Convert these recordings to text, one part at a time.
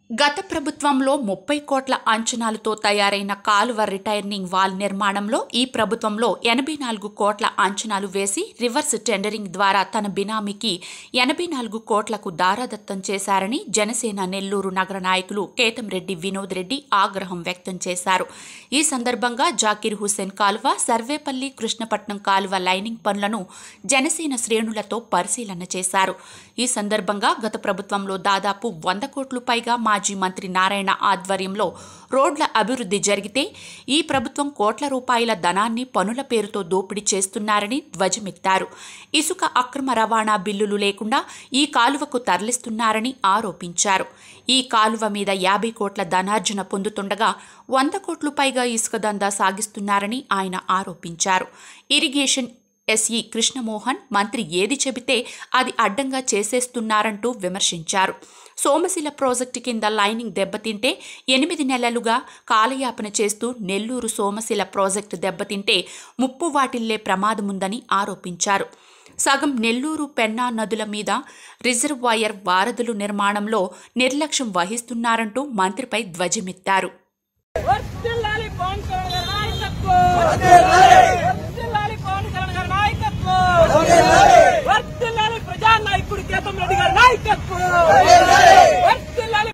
గత ప్రభుత్వంలో ముప్పై కోట్ల అంచనాలతో తయారైన కాలువ రిటైర్నింగ్ వాల్ నిర్మాణంలో ఈ ప్రభుత్వంలో ఎనభై నాలుగు కోట్ల అంచనాలు వేసి రివర్స్ టెండరింగ్ ద్వారా తన బినామీకి ఎనభై నాలుగు కోట్లకు దారాదత్తం చేశారని జనసేన నెల్లూరు నగర నాయకులు కేతంరెడ్డి వినోద్ రెడ్డి ఆగ్రహం వ్యక్తం చేశారు ఈ సందర్భంగా జాకీర్ హుస్సేన్ కాలువ సర్వేపల్లి కృష్ణపట్నం కాలువ లైనింగ్ పనులను జనసేన శ్రేణులతో పరిశీలన చేశారు ఈ సందర్భంగా గత ప్రభుత్వంలో దాదాపు వంద కోట్లు పైగా మాజీ మంత్రి నారాయణ ఆధ్వర్యంలో రోడ్ల అభివృద్ధి జరిగితే ఈ ప్రభుత్వం కోట్ల రూపాయల ధనాన్ని పనుల పేరుతో దోపిడీ చేస్తున్నారని ధ్వజమెత్తారు ఇసుక అక్రమ రవాణా బిల్లులు లేకుండా ఈ కాలువకు తరలిస్తున్నారని ఆరోపించారు ఈ కాలువ మీద యాభై కోట్ల ధనార్జన పొందుతుండగా వంద కోట్లు పైగా ఇసుక దందా సాగిస్తున్నారని ఆయన ఆరోపించారు ఇరిగేషన్ ఎస్ఈ కృష్ణమోహన్ మంత్రి ఏది చెబితే అది అడ్డంగా చేసేస్తున్నారంటూ విమర్శించారు సోమశిల ప్రాజెక్టు కింద లైనింగ్ దెబ్బతింటే ఎనిమిది నెలలుగా కాలయాపన చేస్తూ నెల్లూరు సోమశిల ప్రాజెక్టు దెబ్బతింటే ముప్పు వాటిల్లే ప్రమాదముందని ఆరోపించారు సగం నెల్లూరు పెన్నా నదుల మీద రిజర్వాయర్ వారధులు నిర్మాణంలో నిర్లక్ష్యం వహిస్తున్నారంటూ మంత్రిపై ధ్వజమెత్తారు వర్ధిల్లాలి పవన్ కళ్యాణ్ గారి నాయకత్వం వర్ధిల్లాలి పవన్ కళ్యాణ్ గారి నాయకత్వం వర్ధిల్లాలి ప్రజా నాయకుడు కేతం రెడ్డి గారి నాయకత్వం వర్ధిల్లాలి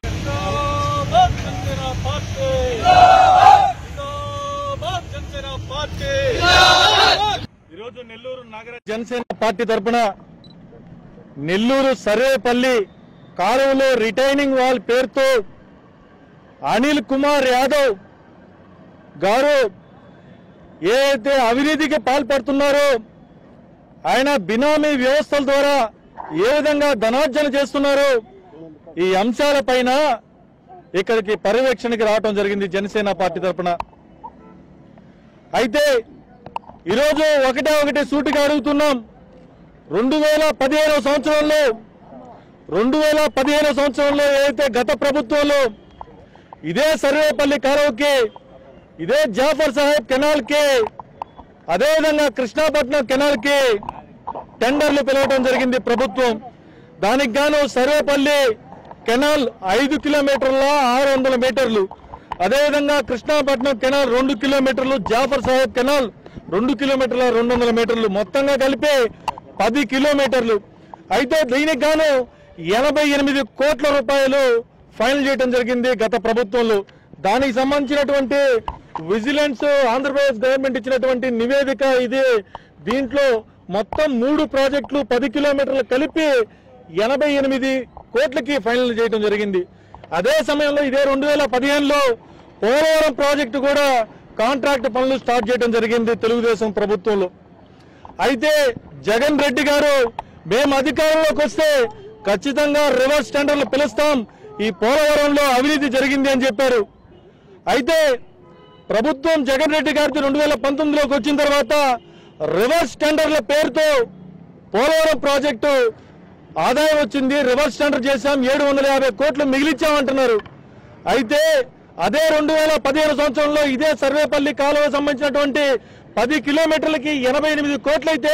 ఈరోజు నెల్లూరు నగర జనసేన పార్టీ తరపున నెల్లూరు సర్వేపల్లి కాలువలో రిటైనింగ్ వాల్ పేరుతో అనిల్ కుమార్ యాదవ్ గారు ఏదైతే అవినీతికి పాల్పడుతున్నారో ఆయన బినామీ వ్యవస్థల ద్వారా ఏ విధంగా ధనార్జన చేస్తున్నారో ఈ అంశాలపైన ఇక్కడికి పర్యవేక్షణకి రావడం జరిగింది జనసేన పార్టీ తరపున అయితే ఈరోజు ఒకటే ఒకటి సూటిగా అడుగుతున్నాం రెండు వేల పదిహేను సంవత్సరంలో రెండు వేల పదిహేను సంవత్సరంలో ఏదైతే గత ప్రభుత్వంలో ఇదే సర్వేపల్లి కాలువకి ఇదే జాఫర్ సాహెబ్ కెనాల్కి అదేవిధంగా కృష్ణాపట్నం కెనాల్కి టెండర్లు పిలవడం జరిగింది ప్రభుత్వం దానికి గాను సర్వేపల్లి కెనాల్ ఐదు కిలోమీటర్ల ఆరు వందల మీటర్లు అదేవిధంగా కృష్ణాపట్నం కెనాల్ రెండు కిలోమీటర్లు జాఫర్ సాహెబ్ కెనాల్ రెండు కిలోమీటర్ల రెండు వందల మీటర్లు మొత్తంగా కలిపి పది కిలోమీటర్లు అయితే దీనికి గాను ఎనభై ఎనిమిది కోట్ల రూపాయలు ఫైనల్ చేయడం జరిగింది గత ప్రభుత్వంలో దానికి సంబంధించినటువంటి విజిలెన్స్ ఆంధ్రప్రదేశ్ గవర్నమెంట్ ఇచ్చినటువంటి నివేదిక ఇది దీంట్లో మొత్తం మూడు ప్రాజెక్టులు పది కిలోమీటర్లు కలిపి ఎనభై ఎనిమిది కోట్లకి ఫైనల్ చేయడం జరిగింది అదే సమయంలో ఇదే రెండు వేల పదిహేనులో పోలవరం ప్రాజెక్టు కూడా కాంట్రాక్ట్ పనులు స్టార్ట్ చేయడం జరిగింది తెలుగుదేశం ప్రభుత్వంలో అయితే జగన్ రెడ్డి గారు మేము అధికారంలోకి వస్తే ఖచ్చితంగా రివర్స్ టెండర్లు పిలుస్తాం ఈ పోలవరంలో అవినీతి జరిగింది అని చెప్పారు అయితే ప్రభుత్వం జగన్ రెడ్డి గారితో రెండు వేల పంతొమ్మిదిలోకి వచ్చిన తర్వాత రివర్స్ టెండర్ల పేరుతో పోలవరం ప్రాజెక్టు ఆదాయం వచ్చింది రివర్స్ టెండర్ చేశాం ఏడు వందల యాభై కోట్లు మిగిలిచ్చామంటున్నారు అయితే అదే రెండు వేల పదిహేను సంవత్సరంలో ఇదే సర్వేపల్లి కాలువ సంబంధించినటువంటి పది కిలోమీటర్లకి ఎనభై ఎనిమిది కోట్లయితే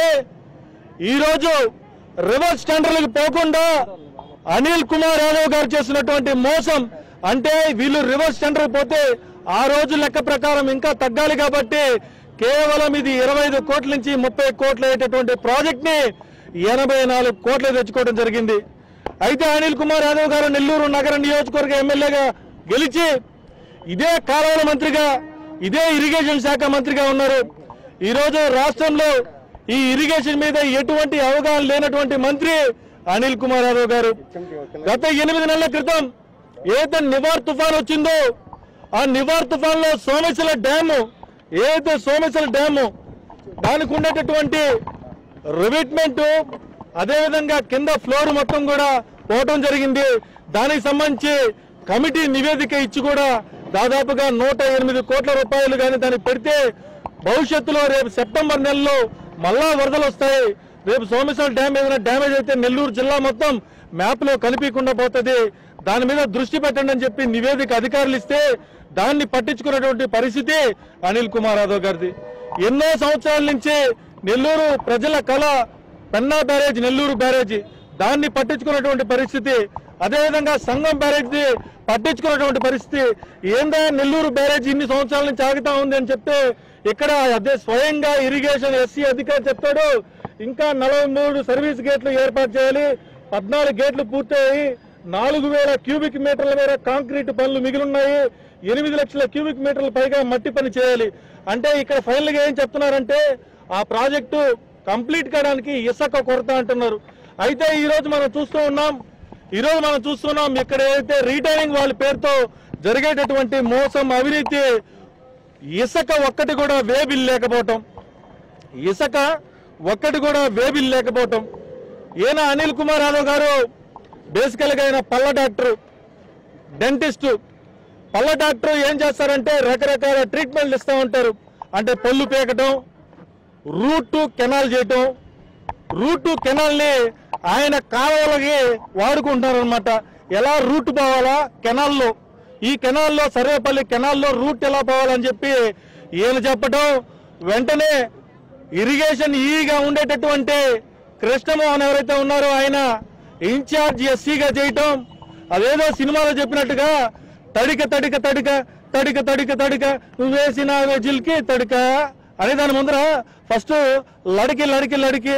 ఈరోజు రివర్స్ టెండర్లకు పోకుండా అనిల్ కుమార్ యాదవ్ గారు చేసినటువంటి మోసం అంటే వీళ్ళు రివర్స్ టెండర్ పోతే ఆ రోజు లెక్క ప్రకారం ఇంకా తగ్గాలి కాబట్టి కేవలం ఇది ఇరవై ఐదు కోట్ల నుంచి ముప్పై కోట్ల అయ్యేటటువంటి ప్రాజెక్ట్ ని ఎనభై నాలుగు కోట్లు తెచ్చుకోవడం జరిగింది అయితే అనిల్ కుమార్ యాదవ్ గారు నెల్లూరు నగర నియోజకవర్గ ఎమ్మెల్యేగా గెలిచి ఇదే కాలువల మంత్రిగా ఇదే ఇరిగేషన్ శాఖ మంత్రిగా ఉన్నారు ఈరోజు రాష్ట్రంలో ఈ ఇరిగేషన్ మీద ఎటువంటి అవగాహన లేనటువంటి మంత్రి అనిల్ కుమార్ యాదవ్ గారు గత ఎనిమిది నెలల క్రితం ఏదైతే నివార్ తుఫాన్ వచ్చిందో ఆ నివార్ తుఫాన్ లో సోమశిల డ్యాము ఏదైతే సోమశిల డ్యాము దానికి ఉండేటటువంటి రివిట్మెంట్ అదేవిధంగా కింద ఫ్లోర్ మొత్తం కూడా పోవటం జరిగింది దానికి సంబంధించి కమిటీ నివేదిక ఇచ్చి కూడా దాదాపుగా నూట ఎనిమిది కోట్ల రూపాయలు కానీ దానికి పెడితే భవిష్యత్తులో రేపు సెప్టెంబర్ నెలలో మళ్ళా వరదలు వస్తాయి రేపు సోమేశ్వర డ్యామ్ ఏదైనా డ్యామేజ్ అయితే నెల్లూరు జిల్లా మొత్తం మ్యాప్ లో కనిపించకుండా పోతుంది దాని మీద దృష్టి పెట్టండి అని చెప్పి నివేదిక అధికారులు ఇస్తే దాన్ని పట్టించుకున్నటువంటి పరిస్థితి అనిల్ కుమార్ యాదవ్ గారిది ఎన్నో సంవత్సరాల నుంచి నెల్లూరు ప్రజల కళ పెన్నా బ్యారేజ్ నెల్లూరు బ్యారేజీ దాన్ని పట్టించుకున్నటువంటి పరిస్థితి అదేవిధంగా సంఘం బ్యారేజ్ పట్టించుకున్నటువంటి పరిస్థితి ఏందా నెల్లూరు బ్యారేజ్ ఇన్ని సంవత్సరాల నుంచి ఆగుతా ఉంది అని చెప్తే ఇక్కడ అదే స్వయంగా ఇరిగేషన్ ఎస్సీ అధికారి చెప్తాడు ఇంకా నలభై మూడు సర్వీస్ గేట్లు ఏర్పాటు చేయాలి పద్నాలుగు గేట్లు పూర్తయ్యాయి నాలుగు వేల క్యూబిక్ మీటర్ల మేర కాంక్రీట్ పనులు మిగిలిన్నాయి ఎనిమిది లక్షల క్యూబిక్ మీటర్ల పైగా మట్టి పని చేయాలి అంటే ఇక్కడ ఫైనల్ గా ఏం చెప్తున్నారంటే ఆ ప్రాజెక్టు కంప్లీట్ కావడానికి ఇసుక కొరత అంటున్నారు అయితే ఈ రోజు మనం చూస్తూ ఉన్నాం ఈ రోజు మనం చూస్తున్నాం ఇక్కడ ఏదైతే రీటైనింగ్ వాళ్ళ పేరుతో జరిగేటటువంటి మోసం అవినీతి ఇసుక ఒక్కటి కూడా వేబిల్ లేకపోవటం ఇసుక ఒక్కటి కూడా వేబిల్ లేకపోవటం ఈయన అనిల్ కుమార్ యాదవ్ గారు బేసికల్ గా ఆయన పళ్ళ డాక్టర్ డెంటిస్ట్ పళ్ళ డాక్టర్ ఏం చేస్తారంటే రకరకాల ట్రీట్మెంట్లు ఇస్తూ ఉంటారు అంటే పళ్ళు పీకటం రూట్ కెనాల్ చేయటం రూట్ కెనాల్ ని ఆయన కాలువలకి వాడుకుంటున్నారు అనమాట ఎలా రూట్ పోవాలా కెనాల్లో ఈ కెనాల్లో సర్వేపల్లి కెనాల్లో రూట్ ఎలా పోవాలని చెప్పి ఈయన చెప్పటం వెంటనే ఇరిగేషన్ ఈగా ఉండేటటువంటి కృష్ణమోహన్ ఎవరైతే ఉన్నారో ఆయన ఇన్ఛార్జ్ ఎస్సీగా చేయటం అదేదో సినిమాలో చెప్పినట్టుగా తడిక తడిక తడిక తడిక తడిక తడిక నువ్వు వేసిన వెజిల్కి తడిక అనే దాని ముందర ఫస్ట్ లడికి లడికి లడికి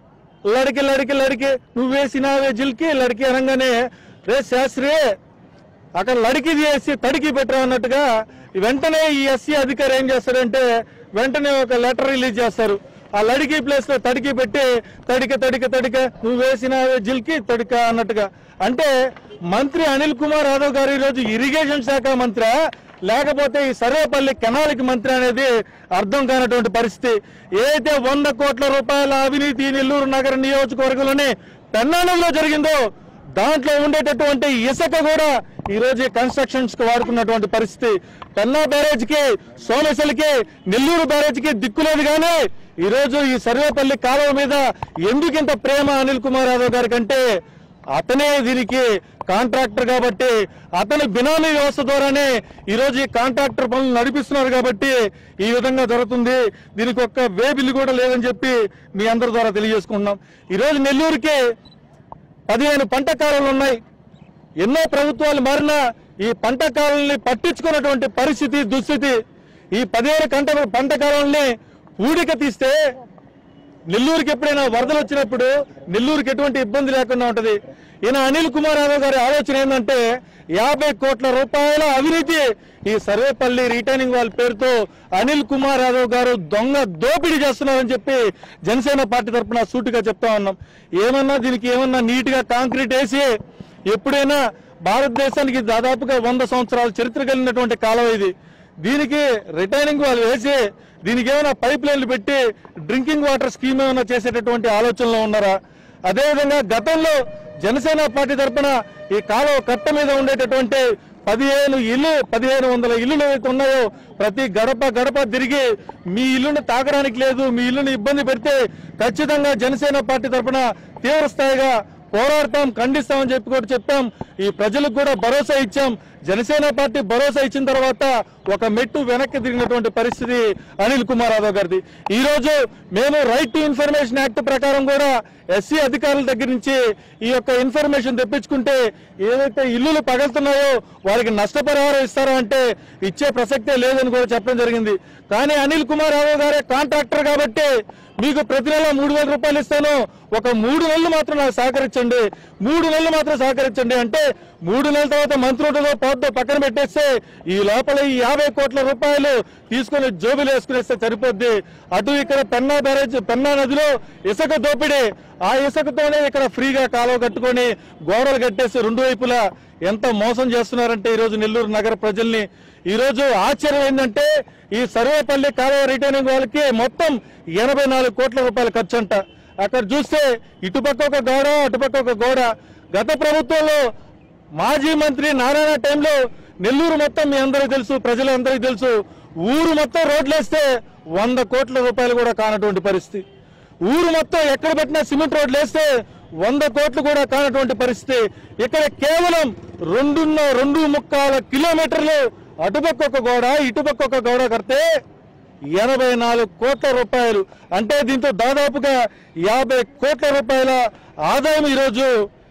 లడికి లడికి లడికి నువ్వు వేసిన వెజిల్కి లడికి అనగానే రే శాస్త్రి అక్కడ లడికి చేసి తడికి పెట్టరా అన్నట్టుగా వెంటనే ఈ ఎస్సీ అధికారి ఏం చేస్తాడంటే వెంటనే ఒక లెటర్ రిలీజ్ చేస్తారు ఆ లడికి ప్లేస్ లో తడికి పెట్టి తడిక తడిక తడిక నువ్వు వేసిన జిల్కి తడిక అన్నట్టుగా అంటే మంత్రి అనిల్ కుమార్ యాదవ్ గారు ఈరోజు ఇరిగేషన్ శాఖ మంత్రి లేకపోతే ఈ సర్వేపల్లి కెనాల్కి మంత్రి అనేది అర్థం కానటువంటి పరిస్థితి ఏదైతే వంద కోట్ల రూపాయల అవినీతి నెల్లూరు నగర నియోజకవర్గంలోని పెన్నానంలో జరిగిందో దాంట్లో ఉండేటటువంటి ఇసుక కూడా ఈ రోజు కన్స్ట్రక్షన్స్ కి వాడుకున్నటువంటి పరిస్థితి పెన్నా బ్యారేజ్ కి సోమశిలకి నెల్లూరు బ్యారేజ్ కి దిక్కులేదు కానీ ఈ రోజు ఈ సర్వేపల్లి కాలువ మీద ఎందుకింత ప్రేమ అనిల్ కుమార్ యాదవ్ గారి కంటే అతనే దీనికి కాంట్రాక్టర్ కాబట్టి అతని బినామీ వ్యవస్థ ద్వారానే ఈ రోజు ఈ కాంట్రాక్టర్ పనులు నడిపిస్తున్నారు కాబట్టి ఈ విధంగా జరుగుతుంది దీనికి ఒక్క వే బిల్లు కూడా లేదని చెప్పి మీ అందరి ద్వారా తెలియజేసుకుంటున్నాం ఈ రోజు నెల్లూరుకి పదిహేను పంట కాలాలు ఉన్నాయి ఎన్నో ప్రభుత్వాలు మారినా ఈ పంట కాలాలని పట్టించుకున్నటువంటి పరిస్థితి దుస్థితి ఈ పదిహేను కంట పంట కాలాలని ఊడిక తీస్తే నెల్లూరుకి ఎప్పుడైనా వరదలు వచ్చినప్పుడు నెల్లూరుకి ఎటువంటి ఇబ్బంది లేకుండా ఉంటది ఈయన అనిల్ కుమార్ యాదవ్ గారి ఆలోచన ఏంటంటే యాభై కోట్ల రూపాయల అవినీతి ఈ సర్వేపల్లి రిటైనింగ్ వాళ్ళ పేరుతో అనిల్ కుమార్ యాదవ్ గారు దొంగ దోపిడీ చేస్తున్నారని చెప్పి జనసేన పార్టీ తరఫున సూటిగా చెప్తా ఉన్నాం ఏమన్నా దీనికి ఏమన్నా నీట్ గా కాంక్రీట్ వేసి ఎప్పుడైనా భారతదేశానికి దాదాపుగా వంద సంవత్సరాల చరిత్ర కలిగినటువంటి కాలం ఇది దీనికి రిటైనింగ్ వాళ్ళు వేసి దీనికి ఏమైనా పైప్ లైన్లు పెట్టి డ్రింకింగ్ వాటర్ స్కీమ్ ఏమైనా చేసేటటువంటి ఆలోచనలో ఉన్నారా అదేవిధంగా గతంలో జనసేన పార్టీ తరపున ఈ కాలువ కట్ట మీద ఉండేటటువంటి పదిహేను ఇల్లు పదిహేను వందల ఇల్లులు ఏవైతే ఉన్నాయో ప్రతి గడప గడప తిరిగి మీ ఇల్లుని తాకడానికి లేదు మీ ఇల్లుని ఇబ్బంది పెడితే ఖచ్చితంగా జనసేన పార్టీ తరపున తీవ్ర స్థాయిగా పోరాడతాం ఖండిస్తామని చెప్పి కూడా చెప్పాం ఈ ప్రజలకు కూడా భరోసా ఇచ్చాం జనసేన పార్టీ భరోసా ఇచ్చిన తర్వాత ఒక మెట్టు వెనక్కి తిరిగినటువంటి పరిస్థితి అనిల్ కుమార్ యాదవ్ గారిది ఈ రోజు మేము రైట్ టు ఇన్ఫర్మేషన్ యాక్ట్ ప్రకారం కూడా ఎస్సీ అధికారుల దగ్గర నుంచి ఈ యొక్క ఇన్ఫర్మేషన్ తెప్పించుకుంటే ఏదైతే ఇల్లులు పగలుతున్నాయో వారికి నష్టపరిహారం ఇస్తారా అంటే ఇచ్చే ప్రసక్తే లేదని కూడా చెప్పడం జరిగింది కానీ అనిల్ కుమార్ యాదవ్ గారే కాంట్రాక్టర్ కాబట్టి మీకు ప్రతి నెల మూడు వేల రూపాయలు ఇస్తాను ఒక మూడు నెలలు మాత్రం నాకు సహకరించండి మూడు నెలలు మాత్రం సహకరించండి అంటే మూడు నెలల తర్వాత మంత్రి ఉంటుందో పోద్దో పక్కన పెట్టేస్తే ఈ లోపల ఈ యాభై కోట్ల రూపాయలు తీసుకొని జోబులు వేసుకునేస్తే సరిపోద్ది అటు ఇక్కడ పెన్నా బ్యారేజ్ పెన్నా నదిలో ఇసుక దోపిడీ ఆ ఇసుకతోనే ఇక్కడ ఫ్రీగా కాలువ కట్టుకొని గోడలు కట్టేసి రెండు వైపులా ఎంత మోసం చేస్తున్నారంటే ఈ రోజు నెల్లూరు నగర ప్రజల్ని ఈ రోజు ఆశ్చర్యం ఏంటంటే ఈ సర్వేపల్లి కాలువ రిటైనింగ్ వాళ్ళకి మొత్తం ఎనభై నాలుగు కోట్ల రూపాయల ఖర్చు అంట అక్కడ చూస్తే ఇటుపక్క ఒక గోడ అటుపక్క ఒక గోడ గత ప్రభుత్వంలో మాజీ మంత్రి నారాయణ టైంలో నెల్లూరు మొత్తం మీ అందరికీ తెలుసు ప్రజలందరికీ తెలుసు ఊరు మొత్తం రోడ్లేస్తే వంద కోట్ల రూపాయలు కూడా కానటువంటి పరిస్థితి ఊరు మొత్తం ఎక్కడ పెట్టినా సిమెంట్ రోడ్లు వేస్తే వంద కోట్లు కూడా కానటువంటి పరిస్థితి ఇక్కడ కేవలం రెండున్న రెండు ముక్కాల కిలోమీటర్లు అటుపక్క ఒక గోడ ఇటుపక్క ఒక గోడ కడితే ఎనభై నాలుగు కోట్ల రూపాయలు అంటే దీంతో దాదాపుగా యాభై కోట్ల రూపాయల ఆదాయం ఈరోజు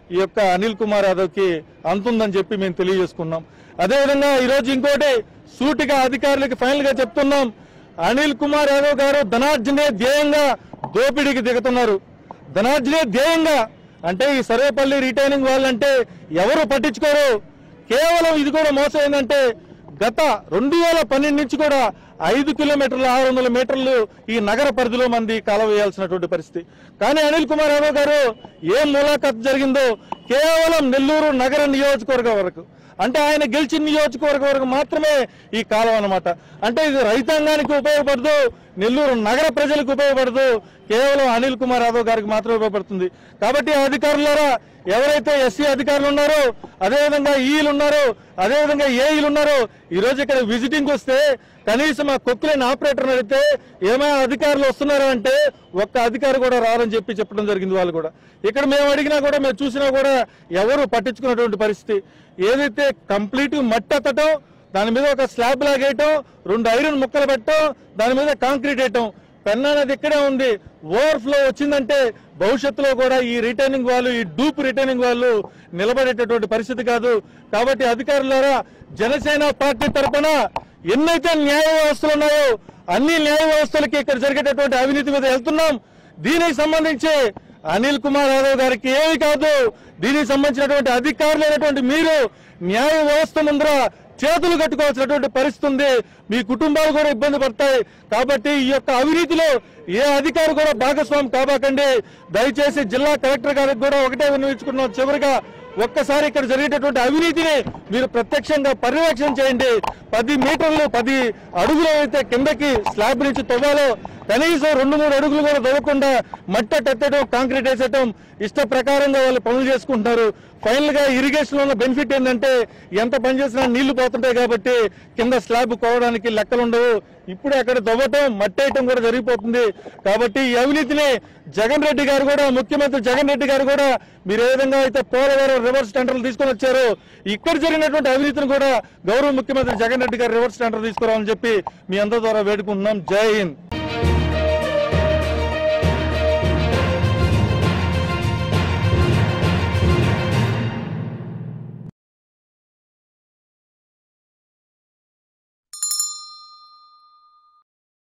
ఈ యొక్క అనిల్ కుమార్ యాదవ్కి అంతుందని చెప్పి మేము తెలియజేసుకున్నాం అదేవిధంగా ఈరోజు ఇంకోటి సూటిగా అధికారులకి ఫైనల్ గా చెప్తున్నాం అనిల్ కుమార్ యాదవ్ గారు ధనార్జనే ధ్యేయంగా దోపిడీకి దిగుతున్నారు ధనార్జనే ధ్యేయంగా అంటే ఈ సర్వేపల్లి రిటైనింగ్ వాళ్ళంటే ఎవరు పట్టించుకోరు కేవలం ఇది కూడా మోసం ఏంటంటే గత రెండు వేల పన్నెండు నుంచి కూడా ఐదు కిలోమీటర్ల ఆరు వందల మీటర్లు ఈ నగర పరిధిలో మంది కాల వేయాల్సినటువంటి పరిస్థితి కానీ అనిల్ కుమార్ యాదవ్ గారు ఏం ములాఖాత్ జరిగిందో కేవలం నెల్లూరు నగర నియోజకవర్గం వరకు అంటే ఆయన గెలిచిన నియోజకవర్గం వరకు మాత్రమే ఈ కాలం అన్నమాట అంటే ఇది రైతాంగానికి ఉపయోగపడదు నెల్లూరు నగర ప్రజలకు ఉపయోగపడదు కేవలం అనిల్ కుమార్ యాదవ్ గారికి మాత్రమే ఉపయోగపడుతుంది కాబట్టి ఆ అధికారులారా ఎవరైతే ఎస్సీ అధికారులు ఉన్నారో అదేవిధంగా ఈలు ఉన్నారో అదేవిధంగా ఏఈలు ఉన్నారో ఈ రోజు ఇక్కడ విజిటింగ్ వస్తే కనీసం ఆ కొక్కులేని ఆపరేటర్ అడిగితే ఏమైనా అధికారులు వస్తున్నారు అంటే ఒక్క అధికారి కూడా రారని చెప్పి చెప్పడం జరిగింది వాళ్ళు కూడా ఇక్కడ మేము అడిగినా కూడా మేము చూసినా కూడా ఎవరు పట్టించుకున్నటువంటి పరిస్థితి ఏదైతే కంప్లీట్ మట్టి ఎత్తటం దాని మీద ఒక స్లాబ్ లాగేయటం రెండు ఐరన్ ముక్కలు పెట్టడం దాని మీద కాంక్రీట్ వేయటం పెన్ అనేది ఇక్కడే ఉంది ఓవర్ఫ్లో వచ్చిందంటే భవిష్యత్తులో కూడా ఈ రిటైనింగ్ వాళ్ళు ఈ డూప్ రిటైనింగ్ వాళ్ళు నిలబడేటటువంటి పరిస్థితి కాదు కాబట్టి అధికారులారా జనసేన పార్టీ తరఫున ఎన్నైతే న్యాయ వ్యవస్థలు ఉన్నాయో అన్ని న్యాయ వ్యవస్థలకి ఇక్కడ జరిగేటటువంటి అవినీతి మీద వెళ్తున్నాం దీనికి సంబంధించి అనిల్ కుమార్ యాదవ్ గారికి ఏమి కాదు దీనికి సంబంధించినటువంటి అధికారులైనటువంటి మీరు న్యాయ వ్యవస్థ ముందర చేతులు కట్టుకోవాల్సినటువంటి పరిస్థితి ఉంది మీ కుటుంబాలు కూడా ఇబ్బంది పడతాయి కాబట్టి ఈ యొక్క అవినీతిలో ఏ అధికారి కూడా భాగస్వామి కాబాకండి దయచేసి జిల్లా కలెక్టర్ గారికి కూడా ఒకటే విన్నవించుకున్నాం చివరిగా ఒక్కసారి ఇక్కడ జరిగేటటువంటి అవినీతిని మీరు ప్రత్యక్షంగా పర్యవేక్షణ చేయండి పది మీటర్లు పది అడుగులు అయితే కిందకి స్లాబ్ నుంచి తవ్వాలో కనీసం రెండు మూడు అడుగులు కూడా తవ్వకుండా మట్ట ఎత్తడం కాంక్రీట్ వేసేయటం ఇష్ట ప్రకారంగా వాళ్ళు పనులు చేసుకుంటున్నారు ఫైనల్ గా ఇరిగేషన్ ఉన్న బెనిఫిట్ ఏంటంటే ఎంత పని చేసినా నీళ్లు పోతుంటాయి కాబట్టి కింద స్లాబ్ కోవడానికి లెక్కలు ఉండవు ఇప్పుడే అక్కడ దవ్వటం మట్టేయటం కూడా జరిగిపోతుంది కాబట్టి ఈ అవినీతిని జగన్ రెడ్డి గారు కూడా ముఖ్యమంత్రి జగన్ రెడ్డి గారు కూడా మీరు ఏ విధంగా అయితే పోలవరం రివర్స్ టెండర్లు తీసుకొని వచ్చారో ఇక్కడ జరిగినటువంటి అవినీతిని కూడా గౌరవ ముఖ్యమంత్రి జగన్ రెడ్డి గారు రివర్స్ టెండర్ తీసుకురావాలని చెప్పి మీ అందరి ద్వారా వేడుకుంటున్నాం జై హింద్